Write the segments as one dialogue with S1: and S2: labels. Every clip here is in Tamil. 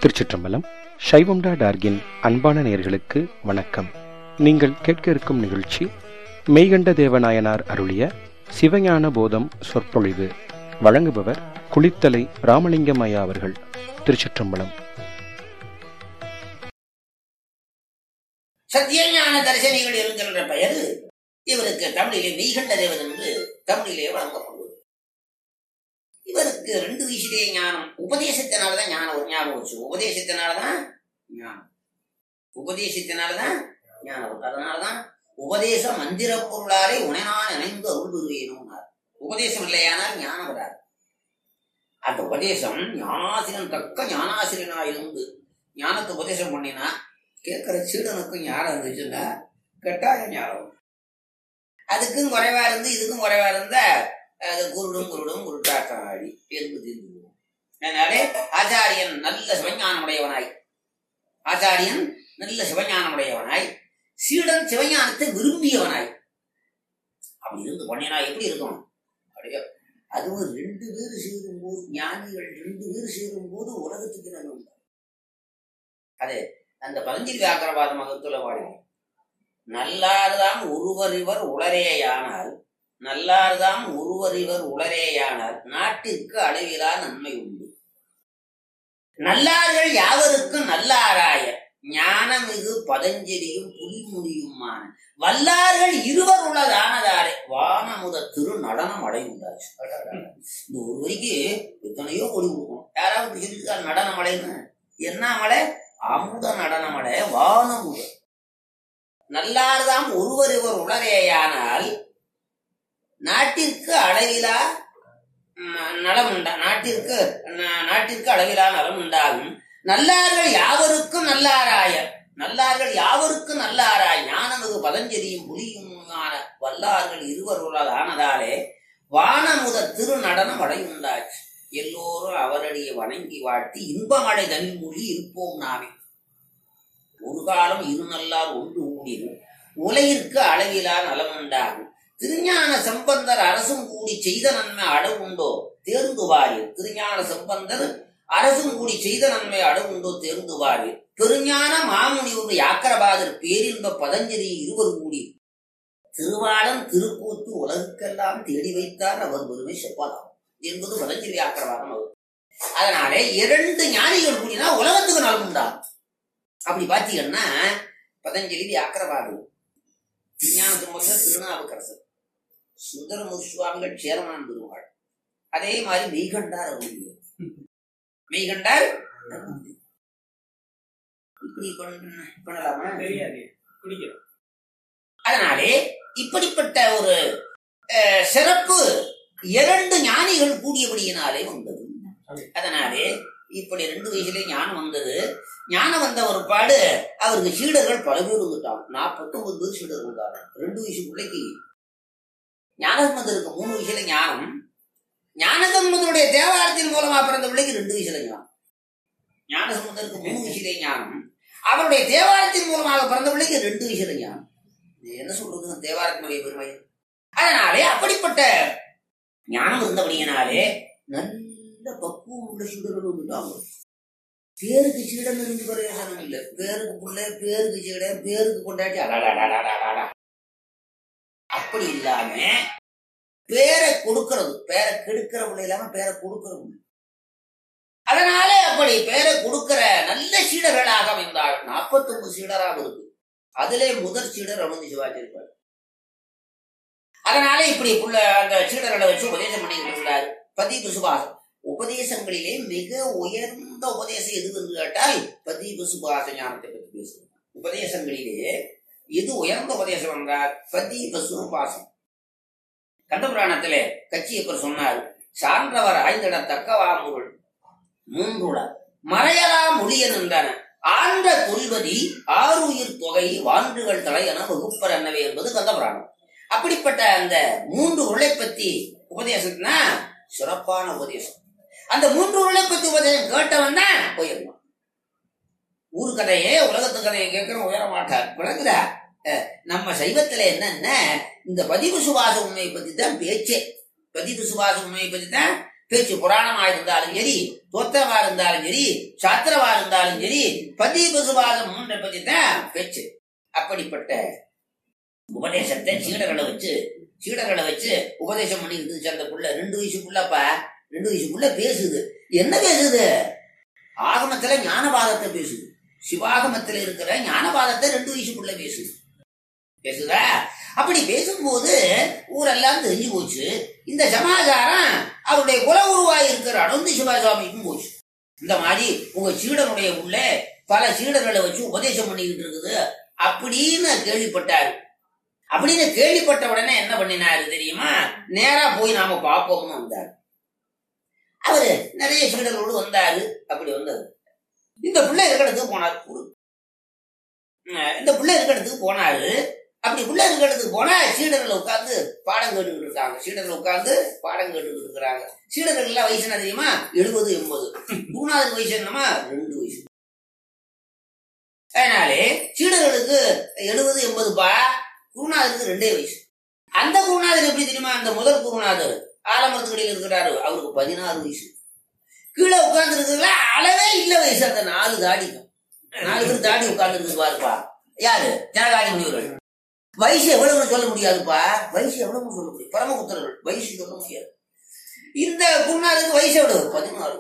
S1: திருச்சிற்றம்பலம் சைவம்டா டார்கின் அன்பான நேயர்களுக்கு வணக்கம் நீங்கள் கேட்க இருக்கும் நிகழ்ச்சி மெய்கண்ட தேவநாயனார் அருளிய சிவஞான போதம் சொற்பொழிவு வழங்குபவர் குளித்தலை ராமலிங்கம் ஐயா அவர்கள் திருச்சிற்றம்பலம்
S2: சத்தியஞான தரிசனிகள் என்கின்ற பெயர் இவருக்கு தமிழிலே மெய்கண்ட தேவன் என்று தமிழிலே வழங்கப்படுவது இவருக்கு ரெண்டு விஷயத்திலே ஞானம் உபதேசத்தினாலதான் ஞானம் ஞாபகம் வச்சு உபதேசத்தினாலதான் ஞானம் உபதேசத்தினாலதான் ஞானம் வரும். அதனாலதான் உபதேச மந்திர பொருளாலே உனைனான் இணைந்து அருள் பெறுவேனும் உபதேசம் இல்லையானால் ஞானம் வராது அந்த உபதேசம் ஞானாசிரியன் தக்க ஞானாசிரியனா இருந்து ஞானத்தை உபதேசம் பண்ணினா கேட்கிற சீடனுக்கும் ஞானம் இருந்துச்சுன்னா கட்டாய ஞானம் அதுக்கும் குறைவா இருந்து இதுக்கும் குறைவா இருந்தா அது குருடும் குருடும் குருட்டாட்டம் ஆடி எறும்பு தீர்ந்து போகும் அதனாலே ஆச்சாரியன் நல்ல சிவஞானம் உடையவனாய் ஆச்சாரியன் நல்ல சிவஞானம் உடையவனாய் சீடன் சிவஞானத்தை விரும்பியவனாய் அப்படி இருந்து பண்ணினா எப்படி இருக்கும் அப்படியே அதுவும் ரெண்டு பேர் சேரும் போது ஞானிகள் ரெண்டு பேர் சேரும் போது உலகத்துக்கு நல்ல உண்டு அது அந்த பதஞ்சலி வியாக்கரவாத மகத்துல பாடுங்க நல்லார்தாம் ஒருவர் இவர் உளரேயானால் நல்லார்தாம் ஒருவர் இவர் உளரேயானால் நாட்டிற்கு அளவிலா நன்மை உண்டு நல்லார்கள் யாவருக்கும் நல்லாராய ஞானமிகு பதஞ்சலியும் புலிமுடியுமான வல்லார்கள் இருவர் உள்ளதானதாரே வானமுத திரு நடனம் அடைந்தாச்சு இந்த ஒரு வரிக்கு எத்தனையோ கொடி கொடுக்கணும் யாராவது சொல்லியிருக்காரு நடனம் அடைன்னு என்ன மலை அமுத நடனமடை வானமுத நல்லார்தாம் ஒருவர் இவர் உலகையானால் நாட்டிற்கு அளவிலா ம், நலம் உண்டா நாட்டிற்கு நா- நாட்டிற்கு அளவிலா நலம் உண்டாகும் நல்லார்கள் யாவருக்கும் நல்லாராய நல்லார்கள் யாவருக்கும் நல்லாராய் ஞானமிகு பதஞ்சலியும் புலியுமான வல்லார்கள் இருவர் உள்ளதானதாலே வானமுத திருநடனம் அடையுண்டாச்சு எல்லோரும் அவரடியை வணங்கி வாழ்த்தி இன்பமடை தனிமொழி இருப்போம் நாமே ஒரு காலம் இரு நல்லார் ஒன்று ஊடினும் உலகிற்கு அளவிலா நலமுண்டாகும் திருஞான சம்பந்தர் அரசும் கூடி செய்த நன்மை அளவுண்டோ தேர்ந்து வாரில் திருஞான சம்பந்தர் அரசும் கூடி செய்த நன்மை அளவுண்டோ தேர்ந்து வாரில் பெருஞான மாமுனிவர் யாக்கரபாதர் பேரின்ப பதஞ்சலி இருவர் கூடி திருவாளன் திருக்கூத்து உலகுக்கெல்லாம் தேடி வைத்தார் அவர் பெருமை செப்பதாம் என்பது பதஞ்சலி ஆக்கிரவாதம் அது அதனாலே இரண்டு ஞானிகள் கூடினா உலகத்துக்கு நலம் உண்டாகும் அப்படி பாத்தீங்கன்னா பதஞ்சலி வியாக்கரவாதி விஞ்ஞான சம்பந்தர் திருநாவுக்கரசர் சுந்தரமூர் சுவாமிகள் சேரமான் பெருமாள் அதே மாதிரி மெய்கண்டார் அருளியர் மெய்கண்டார் அருளியர். இப்படி பண்ண- பண்ணலாமா
S3: தெரியாது குடிக்கிறோம்
S2: அதனாலே இப்படிப்பட்ட ஒரு அஹ், சிறப்பு இரண்டு ஞானிகள் கூடியபடியினாலே வந்தது அதனாலே இப்படி ரெண்டு வயசுல ஞானம் வந்தது ஞானம் வந்த ஒரு பாடு அவருக்கு சீடர்கள் பல பேர் வந்துட்டாங்க நாற்பத்தி ஒன்பது பேர் சீடர்கள் இருந்தாங்க ரெண்டு வயசு பிள்ளைக்கு ஞானசம்பந்தருக்கு மூணு வயசுல ஞானம் ஞானசம்பந்தருடைய தேவாரத்தின் மூலமா பிறந்த பிள்ளைக்கு ரெண்டு வயசுல ஞானம் ஞானசம்பந்தருக்கு மூணு வயசுல ஞானம் அவருடைய தேவாரத்தின் மூலமாக பிறந்த பிள்ளைக்கு ரெண்டு வயசுல ஞானம் இது என்ன சொல்றது தேவாரத்தினுடைய பெருமை அதனாலே அப்படிப்பட்ட ஞானம் இருந்தபடியினாலே நல்ல பக்குவம் உள்ள சீடர்கள் வந்துட்டாங்க பேருக்கு சீடன் இருந்து பிரயோஜனம் இல்லை பேருக்கு பிள்ளை பேருக்கு சீடன் பேருக்கு கொண்டாட்டி அடாடாடாடாடாடா. அப்படி இல்லாம பேரை கொடுக்கிறது பேரை கெடுக்கிற பிள்ளை இல்லாம பேரை கொடுக்கிறது அதனால அப்படி பேரை கொடுக்கிற நல்ல சீடர்களாக அமைந்தாள் நாற்பத்தி ஒன்பது சீடராக இருக்கு அதிலே முதற் சீடர் ரமணி சிவாஜி இருப்பார் அதனால இப்படி புள்ள அந்த சீடர்களை வச்சு உபதேசம் பண்ணிட்டு இருந்தார் பதீப சுபாசம் உபதேசங்களிலே மிக உயர்ந்த உபதேசம் எது என்று கேட்டால் பதீப சுபாச ஞானத்தை பற்றி பேசுகிறோம் உபதேசங்களிலே எது உயர்ந்த உபதேசம் என்றால் பதீப சுபாசம் கந்தபுராணத்திலே கச்சியப்பர் சொன்னார் சான்றவர் ஆய்ந்திட தக்கவாமுருள் மூன்றுள மறையலாம் ஒளிய நின்றன ஆண்ட தொல்வதி ஆறுயிர் தொகை வான்றுகள் தலையென வகுப்பர் என்னவே என்பது கந்தபுராணம் அப்படிப்பட்ட அந்த மூன்று உருளை பத்தி உபதேசம்னா சிறப்பான உபதேசம் அந்த மூன்று உருளை பத்தி உபதேசம் கேட்டவன் தான் உயர்வான் ஊர் கதையே உலகத்து கதையை கேட்கிற உயர மாட்டார் விளங்குதா அஹ், நம்ம சைவத்துல என்னன்னா இந்த பதிவு சுபாச உண்மையை பத்தி தான் பேச்சே பதிவு சுபாச உண்மையை பத்தி தான் பேச்சு புராணமா இருந்தாலும் சரி தோத்திரமா இருந்தாலும் சரி சாத்திரமா இருந்தாலும் சரி பதி பசுவாதம் மூன்றை பத்தி தான் பேச்சு அப்படிப்பட்ட உபதேசத்தை சீடர்களை வச்சு சீடர்களை வச்சு உபதேசம் பண்ணிக்கிட்டு இருந்துச்சு அந்த புள்ள ரெண்டு வயசு புள்ளப்பா ரெண்டு வயசு புள்ள பேசுது என்ன பேசுது ஆகமத்துல ஞானபாதத்தை பேசுது சிவாகமத்துல இருக்கிற ஞானபாதத்தை ரெண்டு வயசு புள்ள பேசுது பேசுதா அப்படி பேசும்போது ஊரெல்லாம் தெரிஞ்சு போச்சு இந்த சமாச்சாரம் அவருடைய குல உருவாய் இருக்கிற அனந்தி சிவசுவாமிக்கும் போச்சு இந்த மாதிரி உங்க சீடனுடைய உள்ள பல சீடர்களை வச்சு உபதேசம் பண்ணிக்கிட்டு இருக்குது அப்படின்னு கேள்விப்பட்டாரு அப்படின்னு கேள்விப்பட்ட உடனே என்ன பண்ணினாரு தெரியுமா நேரா போய் நாம பார்ப்போம்னு வந்தாரு அவரு நிறைய சீடர்களோடு வந்தாரு அப்படி வந்தாரு இந்த பிள்ளை இருக்கிற இடத்துக்கு போனாரு குரு- அஹ் இந்த பிள்ளை இருக்கிற இடத்துக்கு போனாரு அப்படி பிள்ளை இருக்கிற இடத்துக்கு போனா சீடர்கள் உட்கார்ந்து பாடம் கேட்டுக்கிட்டு இருக்காங்க சீடர்கள் உட்கார்ந்து பாடம் கேட்டுக்கிட்டு இருக்கிறாங்க சீடர்கள் எல்லாம் வயசு என்ன தெரியுமா எழுபது எண்பது மூணாவது வயசு என்னமா ரெண்டு வயசு அதனாலே சீடர்களுக்கு எழுபது எண்பது பா குருநாதருக்கு ரெண்டே வயசு அந்த குருநாதர் எப்படி தெரியுமா அந்த முதல் குருநாதர் ஆலமரத்துக்கடியில் இருக்கிறாரு அவருக்கு பதினாறு வயசு கீழே உட்கார்ந்து இருக்கிறதுல அளவே இல்ல வயசு அந்த நாலு தாடிக்கும் நாலு பேர் தாடி உட்கார்ந்து இருக்குது பாருப்பா யாரு ஜனகாதி முனிவர்கள் வயசு எவ்வளவுன்னு சொல்ல முடியாதுப்பா வயசு எவ்வளவுன்னு சொல்ல முடியும் பரமபுத்திரர்கள் வயசு சொல்ல முடியாது இந்த குருநாதருக்கு வயசு எவ்வளவு பதினாறு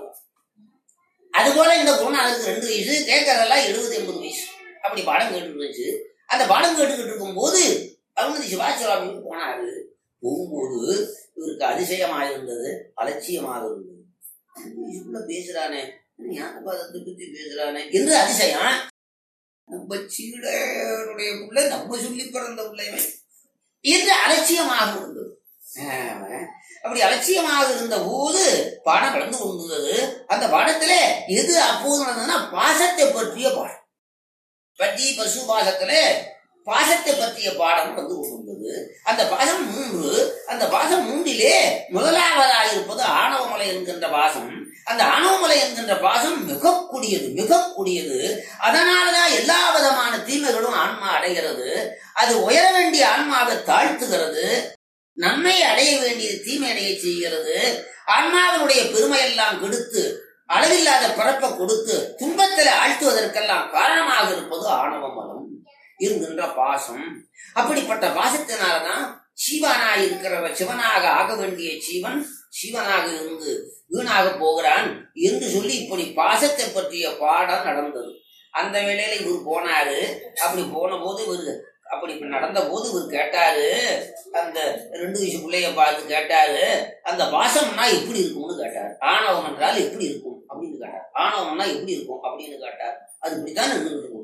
S2: அது போல இந்த குருநாதருக்கு ரெண்டு வயசு கேட்கறதெல்லாம் எழுபது எண்பது வயசு அப்படி பாடம் கேட்டு இருந்துச்சு அந்த பாடம் கேட்டுக்கிட்டு இருக்கும்போது அருணதி சிவாச்சாரிக்கு போனாரு போகும்போது இவருக்கு அதிசயமாக இருந்தது அலட்சியமாக இருந்தது இதுக்குள்ள பேசுறானே ஞானபாதத்தை பத்தி பேசுறானே என்று அதிசயம் நம்ம சீடனுடைய பிள்ளை நம்ம சொல்லி பிறந்த பிள்ளைவன் என்று அலட்சியமாக இருந்தது ஆமா. அப்படி அலட்சியமாக இருந்த போது பாடம் கடந்து கொண்டிருந்தது அந்த பாடத்திலே எது அப்போது நடந்ததுன்னா பாசத்தை பற்றிய பாடம் பத்தி பசு பாசத்துல பாசத்தை பற்றிய பாடம் வந்து கொண்டிருந்தது அந்த பாசம் மூன்று அந்த பாசம் மூன்றிலே முதலாவதாக இருப்பது ஆணவமலை என்கின்ற பாசம் அந்த ஆணவமலை என்கின்ற பாசம் மிக கூடியது மிக கூடியது அதனாலதான் எல்லா விதமான தீமைகளும் ஆன்மா அடைகிறது அது உயர வேண்டிய ஆன்மாவை தாழ்த்துகிறது நன்மை அடைய வேண்டிய தீமை அடைய செய்கிறது ஆன்மாவினுடைய பெருமையெல்லாம் கெடுத்து அளவில்லாத பிறப்பை கொடுத்து துன்பத்தில் ஆழ்த்துவதற்கெல்லாம் காரணமாக இருப்பது ஆணவ மலம் என்கின்ற பாசம் அப்படிப்பட்ட பாசத்தினாலதான் சீவனாய் இருக்கிறவ சிவனாக ஆக வேண்டிய சீவன் சீவனாக இருந்து வீணாக போகிறான் என்று சொல்லி இப்படி பாசத்தை பற்றிய பாடம் நடந்தது அந்த வேளையில இவர் போனாரு அப்படி போன போது இவர் அப்படி இப்ப நடந்த போது இவர் கேட்டாரு அந்த ரெண்டு வயசு பிள்ளைய பார்த்து கேட்டாரு அந்த பாசம்னா எப்படி இருக்கும்னு கேட்டார் ஆணவம் என்றால் எப்படி இருக்கும் அப்படின்னு கேட்டார் ஆணவம்னா எப்படி இருக்கும் அப்படின்னு கேட்டார் அது இப்படித்தான் நின்றுகிட்டு இருக்கும்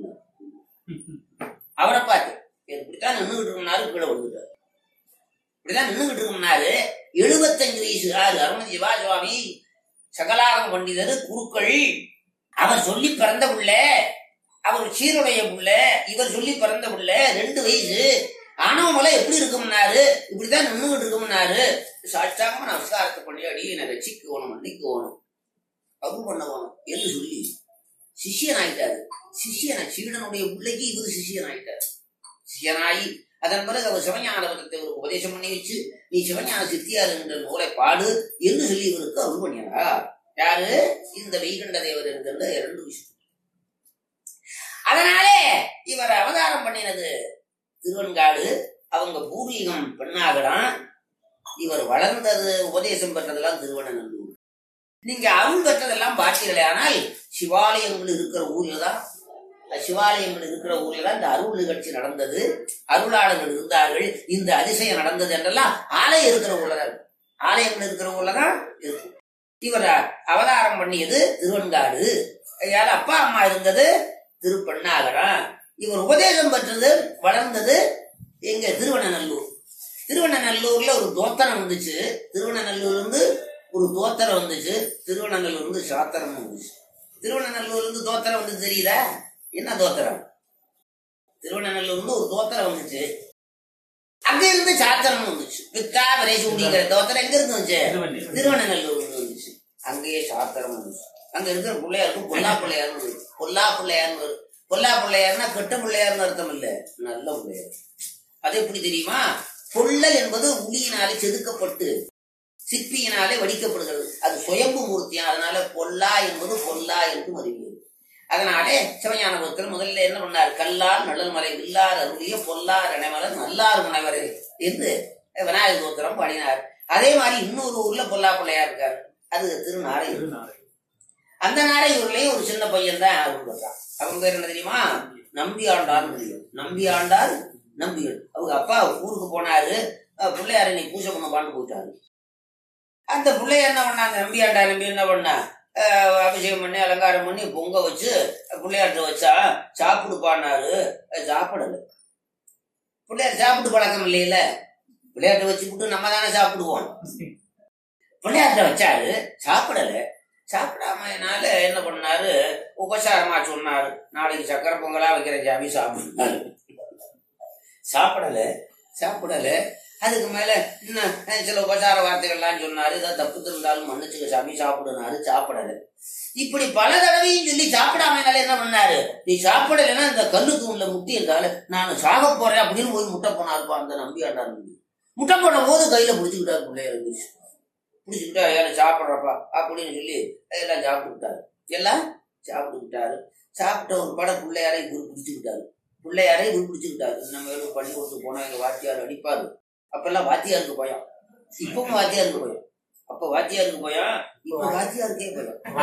S2: அவரை பார்த்து இப்படித்தான் நின்றுகிட்டு இருக்கும்னாரு கீழே விழுந்துட்டார் இப்படிதான் நின்றுகிட்டு இருக்கும்னாரு எழுபத்தஞ்சு வயசு ஆறு அருண் சிவா சுவாமி சகலாகம் பண்டிதர் குருக்கள் அவர் சொல்லி பிறந்த புள்ள அவர் சீருடைய புள்ள இவர் சொல்லி பிறந்த புள்ள ரெண்டு வயசு ஆனவமலை எப்படி இருக்கும்னாரு இப்படித்தான் நின்றுகிட்டு இருக்கும்னாரு சாட்சாம நமஸ்காரத்தை பண்ணி அடி என்னை ரசிக்கணும் மன்னிக்கணும் அருள் பண்ணணும் என்று சொல்லி சிஷியன் ஆயிட்டாரு சிஷியனை சீடனுடைய பிள்ளைக்கு இவர் சிஷியன் ஆயிட்டாரு சிஷியனாயி அதன் பிறகு அவர் சிவஞானபதத்தை ஒரு உபதேசம் பண்ணி வச்சு நீ சிவஞான சித்தியார் என்ற நூலை பாடு என்று சொல்லி இவருக்கு அருள் பண்ணியாரா யாரு இந்த வெய்கண்ட தேவர் இருக்கின்ற இரண்டு விஷயம் அதனாலே இவர் அவதாரம் பண்ணினது திருவன்காடு அவங்க பூர்வீகம் பெண்ணாகலாம் இவர் வளர்ந்தது உபதேசம் பெற்றதெல்லாம் திருவண்ணநல்லூர் நீங்க அருள் பெற்றதெல்லாம் பார்த்தீர்களே ஆனால் சிவாலயங்கள் இருக்கிற ஊர்ல தான் சிவாலயங்கள் இருக்கிற ஊர்ல தான் இந்த அருள் நிகழ்ச்சி நடந்தது அருளாளர்கள் இருந்தார்கள் இந்த அதிசயம் நடந்தது என்றெல்லாம் ஆலயம் இருக்கிற ஊர்ல தான் இருக்கும். ஆலயங்கள் இருக்கிற ஊர்ல தான் இருக்கும் இவர் அவதாரம் பண்ணியது திருவன்காடு ஐயால அப்பா அம்மா இருந்தது திருப்பண்ணாகரம் இவர் உபதேசம் பெற்றது வளர்ந்தது எங்க திருவண்ணநல்லூர் திருவண்ணநல்லூர்ல ஒரு தோத்தரம் வந்துச்சு திருவண்ணநல்லூர்ல இருந்து ஒரு தோத்தரம் வந்துச்சு திருவண்ணநல்லூர்ல இருந்து சாத்திரம் வந்துச்சு திருவண்ணநல்லூர்ல இருந்து தோத்தரம் வந்து தெரியுதா என்ன தோத்திரம் திருவண்ணநல்லூர்ல இருந்து ஒரு தோத்திரம் வந்துச்சு அங்க இருந்து சாத்திரம் வந்துச்சு பித்தா பிரேசூடிங்கிற தோத்திரம் எங்க இருந்து வந்துச்சு திருவண்ணநல்லூர்ல இருந்து வந்துச்சு அங்கேயே சாத்திரம் வந்துச்சு அங்க இருக்கிற பிள்ளையாருக்கு பொல்லா பிள்ளையார்னு வரும். பொல்லா பிள்ளையார்னு வரும். பொல்லா பிள்ளையார்னா கெட்ட பிள்ளையார்னு அர்த்தம் இல்ல நல்ல பிள்ளையார் அது எப்படி தெரியுமா பொள்ளல் என்பது உளியினாலே செதுக்கப்பட்டு சிற்பியினாலே வடிக்கப்படுகிறது அது சுயம்பு மூர்த்தியா அதனால பொல்லா என்பது பொல்லா என்று அறிவியது அதனாலே சிவஞான பக்தர் முதல்ல என்ன பண்ணார் கல்லார் நழல் மலை வில்லார் அருளிய பொல்லார் இணைமலர் நல்லார் முனைவரே என்று விநாயகர் கோத்திரம் பாடினார் அதே மாதிரி இன்னொரு ஊர்ல பொல்லா பிள்ளையா இருக்காரு அது திருநாரை அந்த நாரையூர்லயும் ஒரு சின்ன பையன் தான் அருள் பெற்றான் அவங்க பேர் என்ன தெரியுமா நம்பி ஆண்டார் தெரியும் நம்பி ஆண்டார் நம்பிகள் அவங்க அப்பா ஊருக்கு போனாரு அஹ் பிள்ளையார நீ பூஜை பண்ண பாண்டு போயிட்டாரு அந்த பிள்ளைய என்ன பண்ணாங்க நம்பி ஆண்டா நம்பி என்ன பண்ணா அஹ் அபிஷேகம் பண்ணி அலங்காரம் பண்ணி பொங்க வச்சு பிள்ளையார்ட்ட வச்சா சாப்பிடுப்பானாரு அஹ் சாப்பிடல பிள்ளையார் சாப்பிட்டு பழக்கம் இல்லையில பிள்ளையார்ட்ட வச்சுக்கிட்டு நம்ம தானே சாப்பிடுவோம் பிள்ளையார்ட்ட வச்சாரு சாப்பிடல சாப்பிடாமனால என்ன பண்ணாரு உபசாரமா சொன்னாரு நாளைக்கு சக்கரை பொங்கலா வைக்கிறேன் சாமி சாப்பிடுனாரு சாப்பிடல சாப்பிடல அதுக்கு மேல இன்னும் சில உபசார வார்த்தைகள்லாம் சொன்னாரு இதை தப்பு இருந்தாலும் மன்னிச்சுக்க சாமி சாப்பிடுனாரு சாப்பிடல இப்படி பல தடவையும் சொல்லி சாப்பிடாமனால என்ன பண்ணாரு நீ சாப்பிடலைன்னா இந்த கல்லு தூண்ல முட்டி இருந்தால நான் சாக போறேன் அப்படின்னு போய் முட்டை போனாருப்பா அந்த நம்பி ஆண்டா நம்பி முட்டை போன போது கையில பிடிச்சுக்கிட்டாரு பிள்ளைய இருந்துச்சு பிடிச்சிக்கிட்டா ஏன்னா சாப்பிட்றப்பா அப்படின்னு சொல்லி எல்லாம் சாப்பிட்டுக்கிட்டாரு எல்லாம் சாப்பிட்டுக்கிட்டாரு சாப்பிட்ட ஒரு படம் பிள்ளையாரை இவர் பிடிச்சிக்கிட்டாரு பிள்ளையாரை இவர் பிடிச்சிக்கிட்டாரு நம்ம வீடு பள்ளிக்கூடத்துக்கு போனா எங்க வாத்தியார் அடிப்பாரு அப்பெல்லாம் வாத்தியாருக்கு பயம் இப்பவும் வாத்தியாருக்கு பயம் அப்ப வாத்தியாருக்கு பயம் இப்ப வாத்தியாருக்கே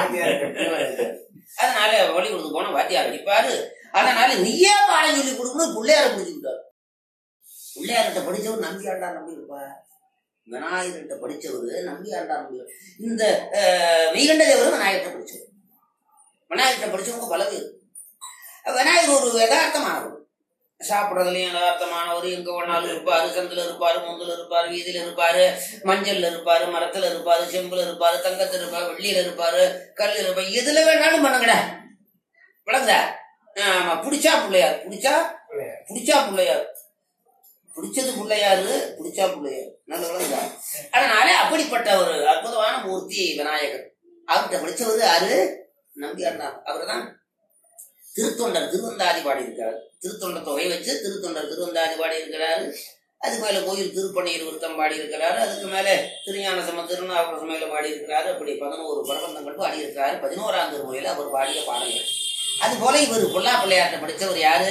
S2: பயம் அதனால பள்ளிக்கூடத்துக்கு போனா வாத்தியார் அடிப்பாரு அதனால நீயே பாடம் சொல்லி கொடுக்கணும் பிள்ளையாரை பிடிச்சிக்கிட்டாரு பிள்ளையார்கிட்ட படிச்சவர் நம்பி ஆண்டா நம்பி இருப்பா விநாயகர்கிட்ட படிச்சவர் நம்பி ஆண்டா நம்பி இந்த மெய்கண்ட தேவரும் விநாயகர்கிட்ட படிச்சவர் விநாயகர்கிட்ட படிச்சவங்க பல பேர் விநாயகர் ஒரு யதார்த்தமானவர் சாப்பிட்றதுலயும் யதார்த்தமானவர் எங்க வேணாலும் இருப்பாரு சந்தில இருப்பாரு முந்தில இருப்பாரு வீதியில இருப்பாரு மஞ்சள்ல இருப்பாரு மரத்துல இருப்பாரு செம்புல இருப்பாரு தங்கத்துல இருப்பாரு வெள்ளியில இருப்பாரு கல்ல இருப்பாரு எதுல வேணாலும் பண்ணுங்கடா விளங்குதா ஆமா பிடிச்சா பிள்ளையார் பிடிச்சா பிடிச்சா பிள்ளையார் பிடிச்சது பிள்ளையாரு பிடிச்சா பிள்ளையார் நல்ல விளங்குதா அதனால அப்படிப்பட்ட ஒரு அற்புதமான மூர்த்தி விநாயகர் அவர்கிட்ட படிச்சவர் யாரு நம்பியார் தான் அவர் தான் திருத்தொண்டர் திருவந்தாதி பாடி இருக்கிறார் திருத்தொண்டர் தொகை வச்சு திருத்தொண்டர் திருவந்தாதி பாடி இருக்கிறாரு அதுக்கு மேல கோயில் திருப்பணியர் விருத்தம் பாடி இருக்கிறாரு அதுக்கு மேல திருஞான சம திருநாவுக்கரசு மேல பாடி இருக்கிறாரு அப்படி பதினோரு பிரபந்தங்கள் பாடி இருக்கிறாரு பதினோராம் திருமுறையில அவர் பாடிய பாடல்கள் அது போல இவர் பொல்லா பிள்ளையாட்ட படிச்சவர் யாரு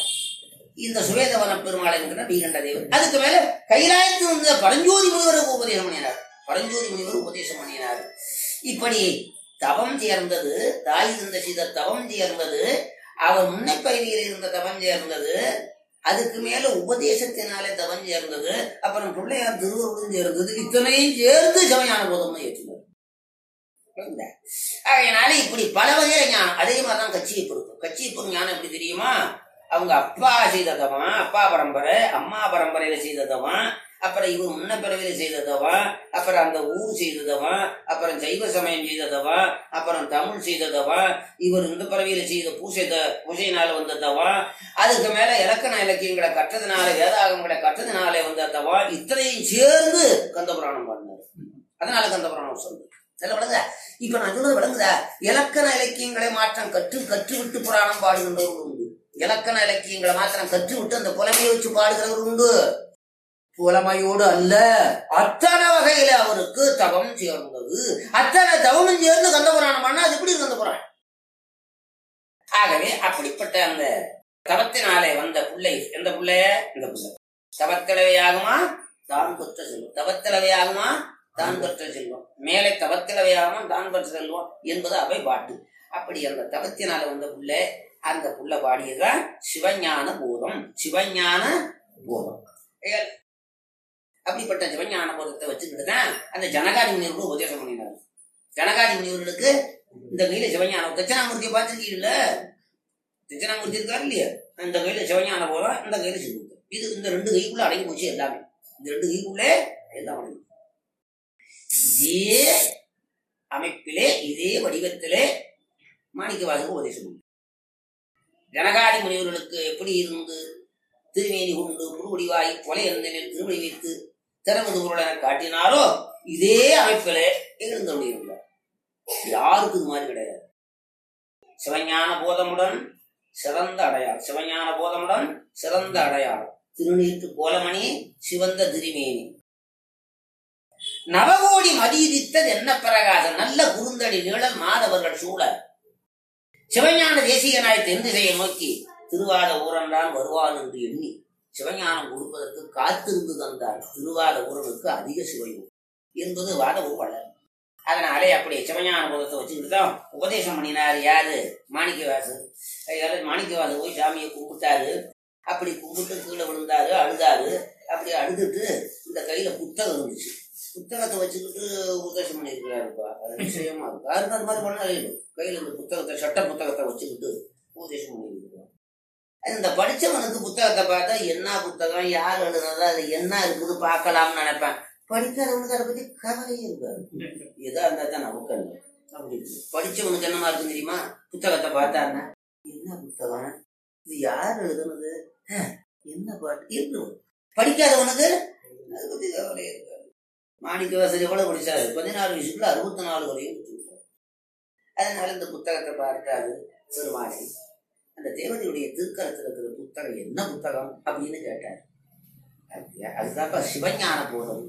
S2: இந்த சுவேதவன பெருமாள் என்கிற வீரண்ட தேவர் அதுக்கு மேல கைலாயத்து வந்த பரஞ்சோதி முனிவருக்கு உபதேசம் பண்ணினார் பரஞ்சோதி முனிவர் உபதேசம் பண்ணினார் இப்படி தவம் சேர்ந்தது தாய் இருந்த சீத தவம் சேர்ந்தது அவர் முன்னை பகுதியில் இருந்த தவம் சேர்ந்தது அதுக்கு மேல உபதேசத்தினாலே தவம் சேர்ந்தது அப்புறம் பிள்ளையார் திருவருளும் சேர்ந்தது இத்தனையும் சேர்ந்து சமயான போதம் ஏற்றினார் அதனால இப்படி பல வகையில ஞானம் அதே மாதிரிதான் கட்சியை பொறுக்கும் கட்சியை பொறுக்கும் ஞானம் எப்படி தெரியுமா அவங்க அப்பா செய்ததவன் அப்பா பரம்பரை அம்மா பரம்பரையில செய்ததவன் அப்புறம் இவர் முன்ன பிறவில செய்ததவன் அப்புறம் அந்த ஊர் செய்ததவன் அப்புறம் சைவ சமயம் செய்ததவன் அப்புறம் தமிழ் செய்ததவன் இவர் இந்த பிறவியில செய்த பூசை பூசையினால வந்ததவன் அதுக்கு மேல இலக்கண இலக்கியங்களை கற்றதுனால வேதாகங்களை கற்றதுனாலே வந்ததவன் இத்தனையும் சேர்ந்து கந்தபுராணம் பாடினார் அதனால கந்தபுராணம் சொல்லுது இதெல்லாம் விளங்குதா இப்ப நான் சொல்றது விளங்குதா இலக்கண இலக்கியங்களை மாற்றம் கற்று கற்றுவிட்டு புராணம் பாடுகின்றவர் உண்டு இலக்கண இலக்கியங்களை மாத்திரம் கற்றுவிட்டு அந்த புலமையை வச்சு பாடுகிறவர் உண்டு புலமையோடு அல்ல அத்தனை வகையில அவருக்கு தவம் சேர்ந்தது அத்தனை தவமும் சேர்ந்து கந்தபுராணம் பண்ணா அது எப்படி கந்தபுராணம் ஆகவே அப்படிப்பட்ட அந்த தவத்தினாலே வந்த பிள்ளை எந்த பிள்ளைய இந்த பிள்ளை தவத்திலவையாகுமா தான் பெற்ற செல்வம் தவத்திலவையாகுமா தான் பெற்ற செல்வம் மேலே தவத்திலவையாகுமா தான் பெற்ற செல்வம் என்பது அவை பாட்டு அப்படி அந்த தவத்தினால வந்த பிள்ளை அந்த புள்ள பாடியதுதான் சிவஞான போதம் சிவஞான போதம் அப்படிப்பட்ட சிவஞான போதத்தை வச்சுக்கிட்டு தான் அந்த ஜனகாதி முனிவர்கள் உபதேசம் பண்ணினார் ஜனகாதி முனிவர்களுக்கு இந்த கையில சிவஞானம் தட்சணாமூர்த்தியை பார்த்துருக்கீங்கல்ல தட்சணாமூர்த்தி இருக்காரு இல்லையா இந்த கையில சிவஞான போதம் இந்த கையில சிவம் இது இந்த ரெண்டு கைக்குள்ள அடங்கி போச்சு எல்லாமே இந்த ரெண்டு கைக்குள்ளே எல்லாம் அடங்கி இதே அமைப்பிலே இதே வடிவத்திலே மாணிக்கவாசக உபதேசம் ஜனகாதி முனிவர்களுக்கு எப்படி இருந்து திருமேனி கொண்டு குருவடிவாய் கொலை இருந்தனில் திருமணி வைத்து திறமது பொருள் என காட்டினாரோ இதே அமைப்பில் எழுந்தருளியிருந்தார் யாருக்கு இது மாதிரி கிடையாது சிவஞான போதமுடன் சிறந்த அடையாளம் சிவஞான போதமுடன் சிறந்த அடையாளம் திருநீட்டு கோலமணி சிவந்த திருமேனி நவகோடி மதியுதித்தது என்ன பிரகாசம் நல்ல குறுந்தடி நிழல் மாதவர்கள் சூழ சிவஞான தேசிகனாய் தென் திசையை நோக்கி திருவாத ஊரன்தான் வருவான் என்று எண்ணி சிவஞானம் கொடுப்பதற்கு காத்திருந்து தந்தார் திருவாத ஊரனுக்கு அதிக சிவயோகம் என்பது வாத ஊழல் அதனாலே அப்படி சிவஞான போதத்தை வச்சுக்கிட்டு தான் உபதேசம் பண்ணினார் யாரு மாணிக்கவாசர் யாரு மாணிக்கவாசர் போய் சாமியை கும்பிட்டாரு அப்படி கும்பிட்டு கீழே விழுந்தாரு அழுதாரு அப்படி அழுதுட்டு இந்த கையில புத்தகம் இருந்துச்சு புத்தகத்தை வச்சுக்கிட்டு உபதேசம் பண்ணியிருக்கிறாருப்பா அது விஷயமா இருக்கு யாருக்கு அந்த மாதிரி பண்ண கையில இந்த புத்தகத்தை சட்ட புத்தகத்தை வச்சுக்கிட்டு உபதேசம் பண்ணியிருக்கிறார் இந்த படிச்சவனுக்கு புத்தகத்தை பார்த்தா என்ன புத்தகம் யார் எழுதுனது அது என்ன இருக்குது பார்க்கலாம்னு நினைப்பேன் படிக்காதவனுக்கு அதை பத்தி கவலையே இருக்காது எதா இருந்தா தான் நமக்கு அல்ல அப்படி இருக்கு. படிச்சவனுக்கு என்னமா இருக்கு தெரியுமா புத்தகத்தை பார்த்தாருன்னா என்ன புத்தகம் இது யார் எழுதுனது அஹ், என்ன பாட்டு இருக்கு படிக்காதவனுக்கு அதை பத்தி கவலையே இருக்காது மாணிக்க வாசல் எவ்வளவு படிச்சாரு பதினாறு வயசுக்குள்ள அறுபத்தி நாலு வரையும் படிச்சிருக்காரு. அதனால இந்த புத்தகத்தை பார்த்தாரு பெருமானை அந்த தேவதையுடைய திருக்கரத்தில் இருக்கிற புத்தகம் என்ன புத்தகம் அப்படின்னு கேட்டார் அப்படியா அதுதாப்பா சிவஞான போதம்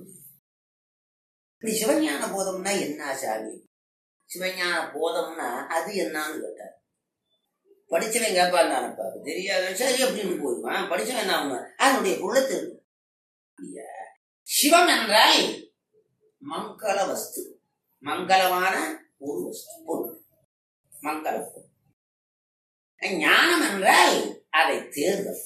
S2: இப்படி சிவஞான போதம்னா என்ன சாமி சிவஞான போதம்னா அது என்னன்னு கேட்டார் படிச்சவன் கேட்பான் நினைப்பா தெரியாத சரி அப்படின்னு போயிடுவான் படிச்சவன் என்ன ஆகும் அதனுடைய பொருளை தெரியும் அப்படியா? சிவம் என்றால் மங்கள வஸ்து மங்களமான ஒரு வஸ்து பொருள் மங்கள பொருள் ஞானம் என்றால் அதை தேர்தல்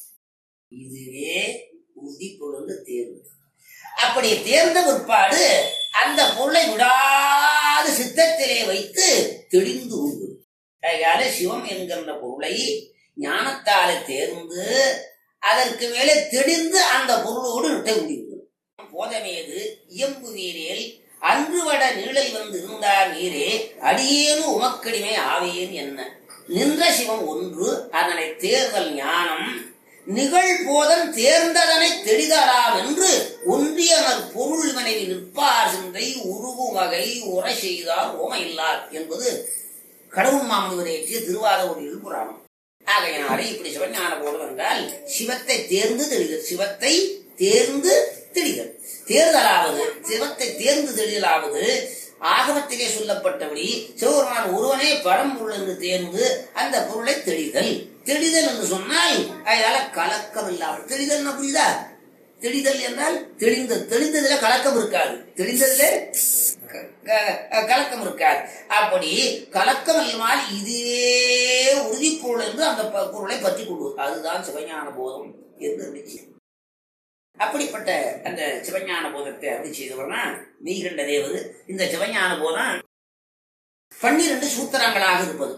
S2: இதுவே உறுதி கொண்டு தேர்தல் அப்படி தேர்ந்த பிற்பாடு அந்த பொருளை விடாது சித்தத்திலே வைத்து தெளிந்து உண்டு அதனால சிவம் என்கின்ற பொருளை ஞானத்தாலே தேர்ந்து அதற்கு மேலே தெளிந்து அந்த பொருளோடு நிட்ட முடியும் போதமேது இயம்பு நீரேல் அன்று வட நீழல் வந்து இருந்தார் நீரே அடியேனு உமக்கடிமை ஆவேன் என்ன நின்ற சிவம் ஒன்று அதனை தேர்தல் ஞானம் நிகழ் போதன் தேர்ந்ததனை தெளிதலாம் என்று ஒன்றியனர் பொருள் மனைவி நிற்பார் சிந்தை உருவு வகை உரை செய்தார் ஓமையில்லார் என்பது கடவுள் மாமுனிவர் ஏற்றிய திருவாரூரில் புராணம் ஆகையினாலே இப்படி சிவஞான போடும் என்றால் சிவத்தை தேர்ந்து தெளிதல் சிவத்தை தேர்ந்து தெளிதல் தேர்தலாவது சிவத்தை தேர்ந்து தெளிதலாவது ஆகமத்திலே சொல்லப்பட்டபடி சிவபெருமான் ஒருவனே பரம்பொருள் என்று தேர்ந்து அந்த பொருளை தெளிதல் தெளிதல் என்று சொன்னால் அதனால கலக்கம் இல்லாமல் தெளிதல் புரியுதா தெளிதல் என்றால் தெளிந்த தெளிந்ததுல கலக்கம் இருக்காது தெளிந்ததுல க- க- கலக்கம் இருக்காது அப்படி கலக்கம் இல்லாமல் இதுவே உறுதிப்பொருள் என்று அந்த ப- பொருளை பற்றி கொள்வது அதுதான் சிவஞான போதம் என்று நிச்சயம் அப்படிப்பட்ட அந்த சிவஞான போதத்தை அருளி செய்தவர்னா மெய்கண்ட தேவர் இந்த சிவஞான போதம் பன்னிரண்டு சூத்திரங்களாக இருப்பது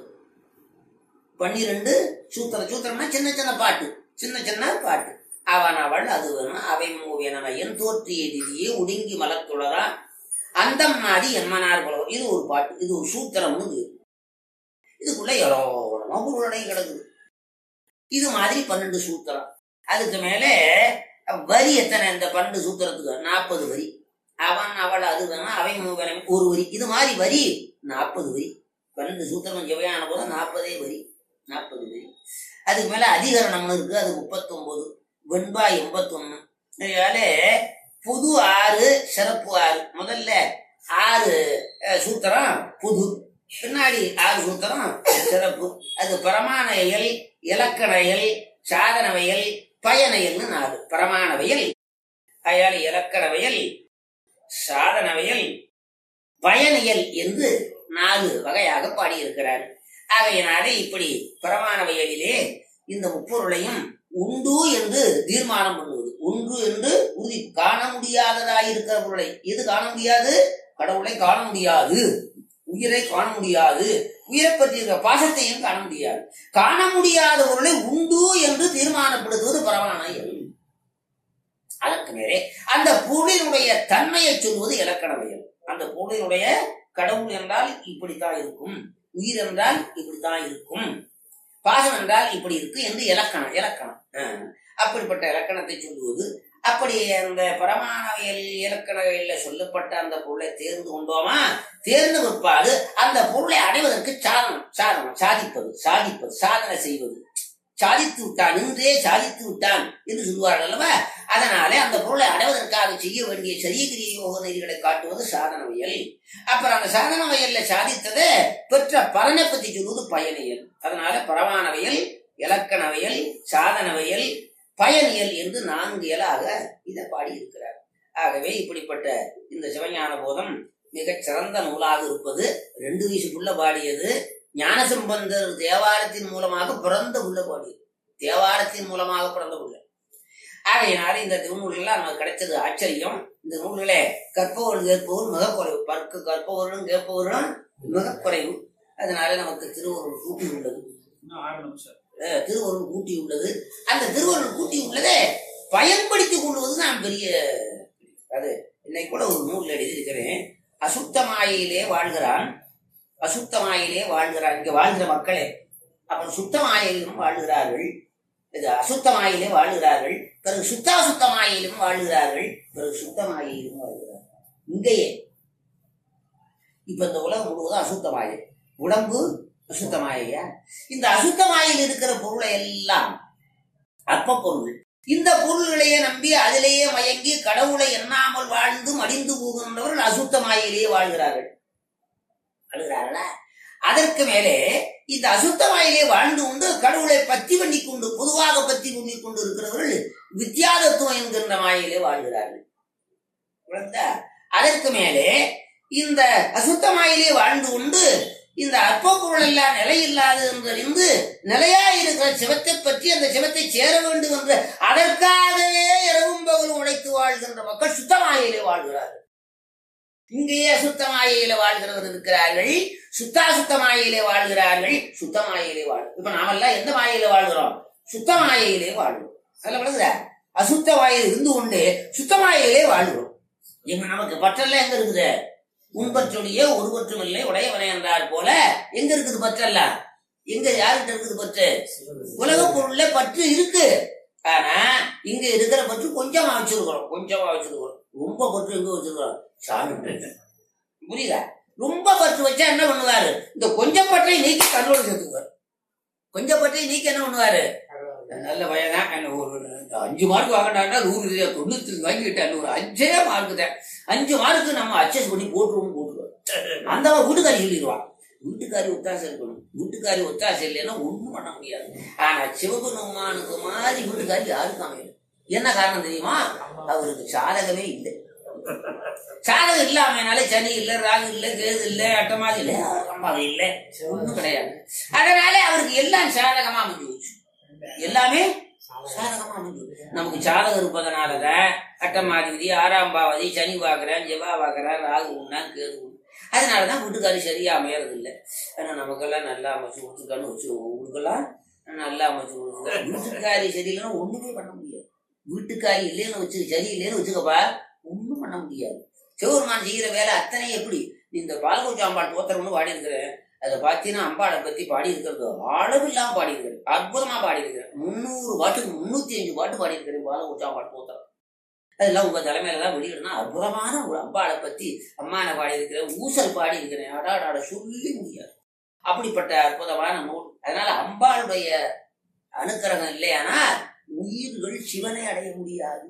S2: பன்னிரண்டு சூத்திர சூத்திரம்னா சின்ன சின்ன பாட்டு சின்ன சின்ன பாட்டு அவன் அவள் அது வேணும் அவை மூவியனவ என் தோற்றிய திதியே ஒடுங்கி மலத்துளதா அந்தம் நாடி என்மனார் புலவர் இது ஒரு பாட்டு இது ஒரு சூத்திரம்னு பேரு. இதுக்குள்ள எவ்வளோ பொருளடை கிடக்குது இது மாதிரி பன்னெண்டு சூத்திரம் அதுக்கு மேலே வரி எத்தனை இந்த பன்னெண்டு சூத்திரத்துக்கு நாற்பது வரி அவன் அவள் அது வேணும் அவை மூவனம் ஒரு வரி இது மாதிரி வரி நாற்பது வரி பன்னெண்டு சூத்திரம் ஜெவையான போது நாற்பதே வரி நாற்பது வரி அதுக்கு மேல அதிகரணம்னு இருக்கு அது முப்பத்தொன்பது வெண்பா எண்பத்தொன்னு அதனால புது ஆறு சிறப்பு ஆறு முதல்ல ஆறு அஹ், சூத்திரம் புது பின்னாடி ஆறு சூத்திரம் சிறப்பு அது பிரமாண இயல் இலக்கண இயல் சாதனவியல் பயனையல்னு நாலு பிரமாணவியல் அயால் இலக்கணவியல் சாதனவியல் பயனியல் என்று நாலு வகையாக பாடியிருக்கிறார் ஆகையினாலே இப்படி பிரமாணவியலிலே இந்த முப்பொருளையும் உண்டு என்று தீர்மானம் பண்ணுவது ஒன்று என்று உறுதி காண முடியாததாயிருக்கிற பொருளை எது காண முடியாது கடவுளை காண முடியாது உயிரை காண முடியாது உயிரை பற்றி இருக்கிற பாசத்தையும் காண முடியாது காண முடியாத பொருளை உண்டு என்று தீர்மானப்படுத்துவது பரவானியல் அதற்கு மேலே அந்த பொருளினுடைய தன்மையை சொல்வது இலக்கணவியல் அந்த பொருளினுடைய கடவுள் என்றால் இப்படித்தான் இருக்கும் உயிர் என்றால் இப்படித்தான் இருக்கும் பாசம் என்றால் இப்படி இருக்கு என்று இலக்கணம் இலக்கணம் ஆஹ். அப்படிப்பட்ட இலக்கணத்தை சொல்லுவது அப்படி அந்த பரமானவியல் இலக்கணவியல்ல சொல்லப்பட்ட அந்த பொருளை தேர்ந்து கொண்டோமா தேர்ந்த பிற்பாடு அந்த பொருளை அடைவதற்கு சாதனம் சாதனம் சாதிப்பது சாதிப்பது சாதனை செய்வது சாதித்து விட்டான் நின்றே சாதித்து விட்டான் என்று சொல்வார்கள் அல்லவா அதனாலே அந்த பொருளை அடைவதற்காக செய்ய வேண்டிய சரியகிரிய யோக நெறிகளை காட்டுவது சாதனவியல் அப்புறம் அந்த சாதனவியல்ல சாதித்ததை பெற்ற பலனை பத்தி சொல்வது பயனியல் அதனால பரமானவியல் இலக்கணவியல் சாதனவியல் பயனியல் என்று நான்கு இயலாக இதை பாடியிருக்கிறார் ஆகவே இப்படிப்பட்ட இந்த சிவஞான போதம் மிகச் சிறந்த நூலாக இருப்பது ரெண்டு வயசுக்குள்ள பாடியது ஞானசம்பந்தர் தேவாரத்தின் மூலமாக பிறந்த உள்ள பாடியது தேவாரத்தின் மூலமாக பிறந்த உள்ள ஆகையினால இந்த திருநூல்கள்லாம் நமக்கு கிடைச்சது ஆச்சரியம் இந்த நூல்களே கற்பவர்கள் கேட்பவர் மிக குறைவு பற்கு கற்பவர்களும் கேட்பவர்களும் மிக குறைவு அதனால நமக்கு திருவருள் கூட்டி உள்ளது அஹ் திருவருள் கூட்டி உள்ளது அந்த திருவருள் கூட்டி உள்ளதை பயன்படுத்திக் கொள்வது தான் பெரிய அது இன்னைக்கு கூட ஒரு நூல் எழுதியிருக்கிறேன் அசுத்த மாயையிலே வாழ்கிறான் அசுத்த மாயையிலே வாழ்கிறான் இங்க வாழ்கிற மக்களே அப்புறம் சுத்த மாயையிலும் வாழ்கிறார்கள் இது அசுத்த மாயிலே வாழ்கிறார்கள் பிறகு சுத்தாசுத்த மாயிலும் வாழ்கிறார்கள் பிறகு சுத்த மாயிலும் வாழ்கிறார்கள் இங்கேயே இப்ப இந்த உலகம் முழுவதும் அசுத்த மாயை உடம்பு அசுத்த மாயையா இந்த அசுத்த மாயில் இருக்கிற பொருளை எல்லாம் அற்ப பொருள் இந்த பொருள்களையே நம்பி அதிலேயே மயங்கி கடவுளை எண்ணாமல் வாழ்ந்து மடிந்து போகின்றவர்கள் அசுத்த மாயிலேயே வாழ்கிறார்கள் வாழ்கிறார்களா அதற்கு மேலே இந்த அசுத்தமாயிலே வாழ்ந்து கொண்டு கடவுளை பத்தி பண்ணி கொண்டு பொதுவாக பத்தி பண்ணி கொண்டு இருக்கிறவர்கள் வித்தியாதத்துவம் என்கின்ற மாயிலே வாழ்கிறார்கள் புரியுதா? அதற்கு மேலே இந்த அசுத்தமாயிலே வாழ்ந்து கொண்டு இந்த அற்ப பொருள் எல்லாம் நிலையில்லாது என்றறிந்து நிலையா இருக்கிற சிவத்தை பற்றி அந்த சிவத்தை சேர வேண்டும் என்று அதற்காகவே இரவும் பகலும் உழைத்து வாழ்கின்ற மக்கள் சுத்தமாயிலே வாழ்கிறார்கள் இங்கேயே அசுத்தமாயிலே வாழ்கிறவர் இருக்கிறார்கள் சுத்தாசுத்த மாயையிலே வாழ்கிறார்கள் சுத்த மாயையிலே வாழ் இப்ப நாமெல்லாம் எந்த மாயையில வாழ்கிறோம் சுத்த மாயையிலே வாழ்கிறோம் அதில் விளங்குதா அசுத்த மாயில் இருந்து கொண்டு சுத்த மாயையிலே வாழ்கிறோம் எங்க நமக்கு பற்றெல்லாம் எங்க இருக்குது உன்பற்றொழிய ஒருவற்றும் இல்லை உடையவனை என்றார் போல எங்க இருக்குது பற்றெல்லாம் எங்க யாருக்கிட்ட இருக்குது பற்று உலக பொருள்ல பற்று இருக்கு ஆனா இங்க இருக்கிற பற்று கொஞ்சமா வச்சிருக்கிறோம் கொஞ்சமா வச்சிருக்கிறோம் ரொம்ப பற்று எங்க வச்சிருக்கிறோம் சாமி புரியுதா ரொம்ப பற்று வச்சா என்ன பண்ணுவாரு இந்த கொஞ்சம் பற்றை நீக்கி கண்ணோடு சேர்த்துக்குவார் கொஞ்சம் பற்றை நீக்கி என்ன பண்ணுவாரு நல்ல பையன் தான் என்ன ஒரு அஞ்சு மார்க் வாங்கினான்னா நூறு இதுல தொண்ணூத்தி வாங்கிட்டேன் ஒரு அஞ்சே மார்க் தான் அஞ்சு மார்க்கு நம்ம அட்ஜஸ்ட் பண்ணி போட்டுருவோம் போட்டுருவோம் அந்த அவன் வீட்டுக்காரி சொல்லிடுவான் வீட்டுக்காரி ஒத்தாசை இருக்கணும் வீட்டுக்காரி ஒத்தாசை இல்லைன்னா ஒண்ணும் பண்ண முடியாது ஆனா சிவபெருமானுக்கு மாதிரி வீட்டுக்காரி யாருக்கும் அமையல என்ன காரணம் தெரியுமா அவருக்கு சாதகமே இல்லை சாதகம் இல்லாமனால சனி இல்ல ராகு இல்ல கேது இல்ல அட்டமாதி இல்ல அம்பாவை இல்ல ஒண்ணும் கிடையாது அதனால அவருக்கு எல்லாம் சாதகமா அமைஞ்சு போச்சு எல்லாமே சாதகமா அமைஞ்சு போச்சு. நமக்கு சாதகம் இருப்பதனாலதான் அட்டமாதிபதி ஆறாம் பாவதி சனி பாக்குறேன் செவ்வா பாக்குறேன் ராகு உண்ணா கேது உண்ணா. அதனாலதான் வீட்டுக்காரி சரியா அமையறது இல்லை ஆனா நமக்கெல்லாம் நல்லா அமைச்சு கொடுத்துருக்கான்னு வச்சுருவோம் உங்களுக்கெல்லாம் நல்லா அமைச்சு கொடுத்துருக்கா வீட்டுக்காரி சரியில்லைன்னா ஒண்ணுமே பண்ண முடியாது வீட்டுக்காரி இல்லைன்னு வச்சு சரி இல்லைன்னு வச்சுக்கப்பா ஒண்ணும் பண்ண முடியாது சிவபெருமான் செய்கிற வேலை அத்தனை எப்படி நீ இந்த பாலகோச்சாம்பாள் தோத்திரம்னு பாடி இருக்கிறேன் அதை பார்த்தீங்கன்னா அம்பாளை பத்தி பாடி இருக்கிறது அளவில்லாம பாடி இருக்கிறேன் அற்புதமா பாடி இருக்கிறேன் முந்நூறு பாட்டுக்கு முன்னூத்தி அஞ்சு பாட்டு பாடி இருக்கிறேன் பாலகோச்சாம்பாள் தோத்திரம் அதெல்லாம் உங்க தலைமையில தான் வெளியிடணும் அற்புதமான ஒரு அம்பாளை பத்தி அம்மானை பாடி இருக்கிறேன் ஊசல் பாடி இருக்கிறேன் அடாடாட சொல்லி முடியாது அப்படிப்பட்ட அற்புதமான நூல் அதனால அம்பாளுடைய அனுக்கிரகம் இல்லையானா உயிர்கள் சிவனை அடைய முடியாது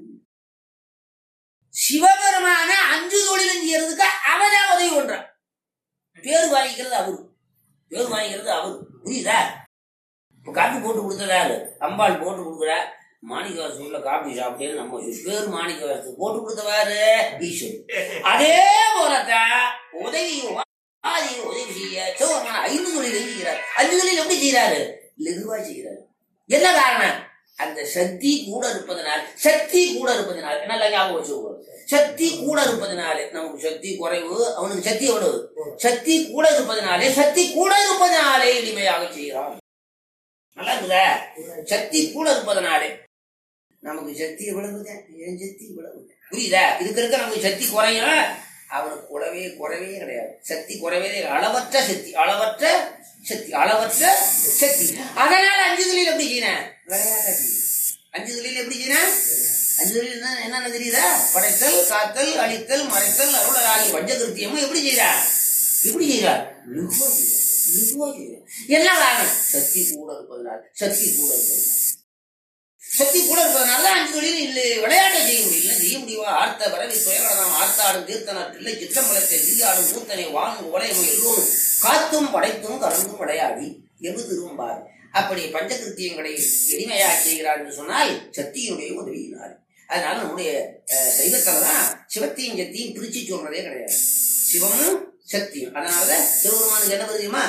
S2: சிவபெருமான அஞ்சு தொழிலும் செய்யறதுக்கு அவதான் உதவி பண்றான் பேர் வாங்கிக்கிறது அவரு பேர் வாங்கிக்கிறது அவரு புரியுதா இப்ப காப்பி போட்டு கொடுத்ததாரு அம்பாள் போட்டு கொடுக்குறா மாணிக்கவாசு உள்ள காப்பி சாப்பிட்டேன்னு நம்ம பேர் மாணிக்கவாசு போட்டு கொடுத்தவாரு ஈஸ்வரன் அதே போலத்தான் உதவி ஆதி உதவி செய்ய சிவபெருமான ஐந்து தொழில் செய்கிறார் அஞ்சு தொழில் எப்படி செய்யறாரு லெகுவா செய்யறாரு என்ன காரணம் அந்த சக்தி கூட இருப்பதனால் சக்தி கூட இருப்பதனால் நல்லா ஞாபகம் வச்சுக்கோங்க சக்தி கூட இருப்பதனாலே நமக்கு சக்தி குறைவு அவனுக்கு சக்தி எவ்வளவு சக்தி கூட இருப்பதனாலே சக்தி கூட இருப்பதனாலே எளிமையாக செய்கிறான் நல்லா இருக்குதா சக்தி கூட இருப்பதனாலே நமக்கு சக்தி எவ்வளவுதான் என் சக்தி இவ்வளவு புரியுதா இதுக்கு இருக்க நமக்கு சக்தி குறையும் அவனுக்கு குறவே குறைவே கிடையாது சக்தி குறைவே இல்லை. அளவற்ற சக்தி அளவற்ற சக்தி அளவற்ற சக்தி அதனால அஞ்சு தொழில் எப்படி செய்யணும் விளையாட்டா செய்யணும் அஞ்சு தொழில் எப்படி செய்யணும் அஞ்சு தொழில் என்ன என்னென்ன தெரியுதா படைத்தல் காத்தல் அழித்தல் மறைத்தல் அருளல் ஆகிய பஞ்சகிருத்தியமும் எப்படி செய்யறா எப்படி செய்யறா லகுவா செய்றா. மெதுவா செய்யணும். எல்லாம் காரணம் சக்தி கூட இருப்பதனால் சக்தி கூட இருப்பதனால் சக்தி கூட இருப்பதனால அஞ்சு தொழில் இல்லை விளையாட்டை செய்ய முடியல செய்ய முடியுமா ஆர்த்த வரவி துயகடனம் ஆர்த்தாடும் தீர்த்தனர் பிள்ளை சிற்றம்பலத்தை தீயாடும் கூத்தனை வாங்கும் உலையும் எல்லோரும் காத்தும் படைத்தும் கலந்தும் விளையாடி எங்கு திரும்பார் அப்படி பஞ்சகிருத்தியங்களை எளிமையா செய்கிறார் என்று சொன்னால் சக்தியினுடைய உதவியினார் அதனால நம்முடைய அஹ், சைவத்துல தான் சிவத்தையும் சக்தியும் பிரிச்சு சொல்றதே கிடையாது சிவமும் சக்தியும் அதனால சிவபெருமானுக்கு என்ன தெரியுமா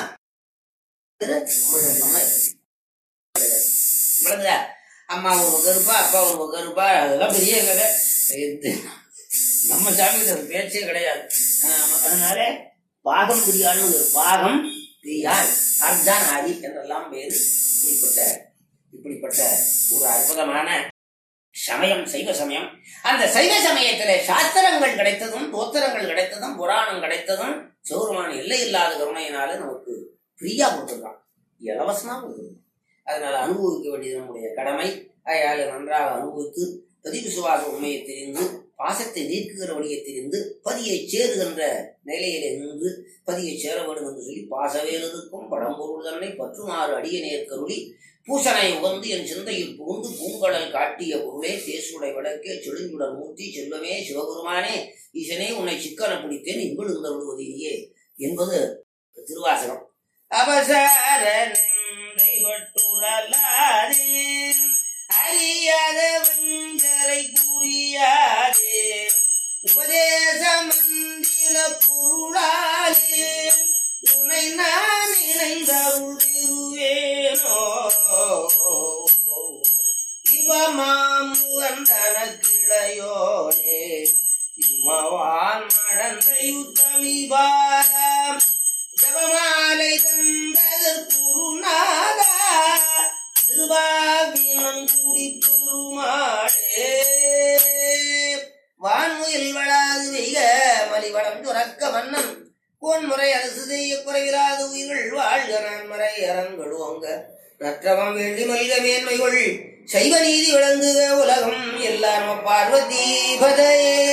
S2: விளங்குதா அம்மா ஒரு பக்கம் இருப்பா அப்பா ஒரு பக்கம் இருப்பா அதெல்லாம் பெரிய கதை இது நம்ம சாமி பேச்சே கிடையாது ஆமா, அதனால பாகம் பிரியான்னு ஒரு பாகம் பிரியான் அர்தான் ஆதி என்றெல்லாம் பேரு இப்படிப்பட்ட இப்படிப்பட்ட ஒரு அற்புதமான சமயம் சைவ சமயம் அந்த சைவ சமயத்திலே சாஸ்திரங்கள் கிடைத்ததும் தோத்திரங்கள் கிடைத்ததும் புராணம் கிடைத்ததும் சிவருமான எல்லை இல்லாத கருணையினால நமக்கு ஃப்ரீயா கொடுத்துருக்கான் இலவசமா கொடுத்துருக்கான் அதனால அனுபவிக்க வேண்டியது நம்முடைய கடமை அயால நன்றாக அனுபவித்து பதிவிசுவாச உண்மையை தெரிந்து பாசத்தை நீக்குகிற வழியை தெரிந்து பதியை சேருகின்ற நிலையிலே நின்று பதியை சேர வேண்டும் என்று சொல்லி பாசவேலதுக்கும் படம்பொருள் தன்னை பற்றுமாறு அடிய நேர்கருளி பூசனை உகந்து என் சிந்தையில் புகுந்து பூங்கடல் காட்டிய பொருளே தேசுடை விளக்கே செழுஞ்சுடர் மூர்த்தி செல்வமே சிவபெருமானே ஈசனே உன்னை சிக்கன பிடித்தேன் இவ்விழுந்த விடுவதிலேயே என்பது திருவாசகம் அவசார நின்றைவட்டுழலாதே அறியாத வஞ்சரை புரியாதே உபதேச மந்திர பொருளாலே உன்னை நான் இணைந்தருள் திருவேனோ இவமாமுகன் தனக்கிளையோனே இமவான் நடந்தையுத்தமிபாலாம் ஜபமாலை தந்ததர் குருநாதா திருவாவினம் குடி பெருமாளே வான்முயில் வளாது வெய்க மலிவளம் துறக்க மன்னன் கோன்முறை அரசு செய்ய குறைவிலாது உயிர்கள் வாழ்க நன்மறை அறங்களுவங்க நற்றவம் வேண்டி மல்க மேன்மைகள் சைவ நீதி விளங்குக உலகம் எல்லாரும் பார்வதி பதையே